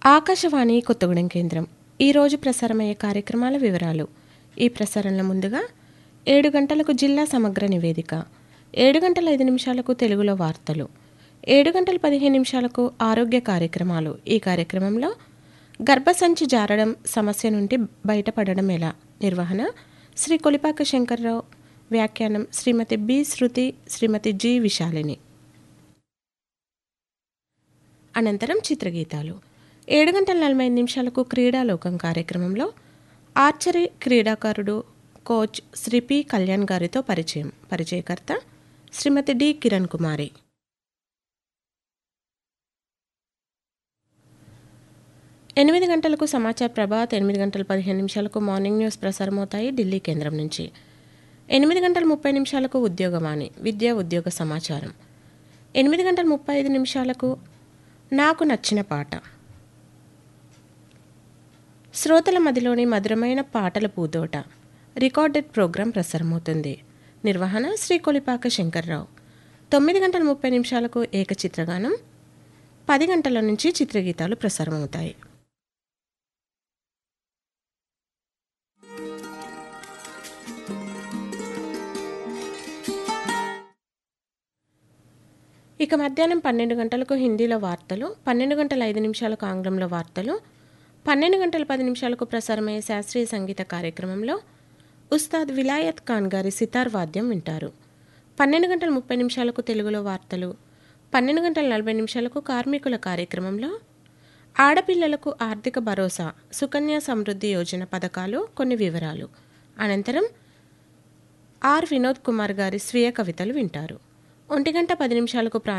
ఆకాశవాణి కొత్తగూడెం కేంద్రం ఈరోజు ప్రసారమయ్యే కార్యక్రమాల వివరాలు ఈ ప్రసారంలో ముందుగా ఏడు గంటలకు జిల్లా సమగ్ర నివేదిక ఏడు గంటల ఐదు నిమిషాలకు తెలుగులో వార్తలు ఏడు గంటల పదిహేను నిమిషాలకు ఆరోగ్య కార్యక్రమాలు ఈ కార్యక్రమంలో గర్భసంచి జారడం సమస్య నుండి బయటపడడం ఎలా నిర్వహణ శ్రీ కొలిపాక శంకర్రావు వ్యాఖ్యానం శ్రీమతి బి శృతి శ్రీమతి జి విశాలిని అనంతరం చిత్రగీతాలు ఏడు గంటల నలభై ఐదు నిమిషాలకు క్రీడాలోకం కార్యక్రమంలో ఆర్చరీ క్రీడాకారుడు కోచ్ శ్రీ పి కళ్యాణ్ గారితో పరిచయం పరిచయకర్త శ్రీమతి డి కిరణ్ కుమారి ఎనిమిది గంటలకు సమాచార ప్రభాత్ ఎనిమిది గంటల పదిహేను నిమిషాలకు మార్నింగ్ న్యూస్ ప్రసారమవుతాయి ఢిల్లీ కేంద్రం నుంచి ఎనిమిది గంటల ముప్పై నిమిషాలకు ఉద్యోగవాణి విద్యా ఉద్యోగ సమాచారం ఎనిమిది గంటల ముప్పై ఐదు నిమిషాలకు నాకు నచ్చిన పాట శ్రోతల మదిలోని మధురమైన పాటల పూదోట రికార్డెడ్ ప్రోగ్రాం ప్రసారమవుతుంది నిర్వహణ శ్రీ కొలిపాక శంకర్రావు తొమ్మిది గంటల ముప్పై నిమిషాలకు ఏకచిత్రగానం పది గంటల నుంచి చిత్రగీతాలు ప్రసారమవుతాయి ఇక మధ్యాహ్నం పన్నెండు గంటలకు హిందీలో వార్తలు పన్నెండు గంటల ఐదు నిమిషాలకు ఆంగ్లంలో వార్తలు పన్నెండు గంటల పది నిమిషాలకు ప్రసారమయ్యే శాస్త్రీయ సంగీత కార్యక్రమంలో ఉస్తాద్ విలాయత్ ఖాన్ గారి సితార్ వాద్యం వింటారు పన్నెండు గంటల ముప్పై నిమిషాలకు తెలుగులో వార్తలు పన్నెండు గంటల నలభై నిమిషాలకు కార్మికుల కార్యక్రమంలో ఆడపిల్లలకు ఆర్థిక భరోసా సుకన్య సమృద్ధి యోజన పథకాలు కొన్ని వివరాలు అనంతరం ఆర్ వినోద్ కుమార్ గారి స్వీయ కవితలు వింటారు ఒంటి గంట పది నిమిషాలకు ప్రా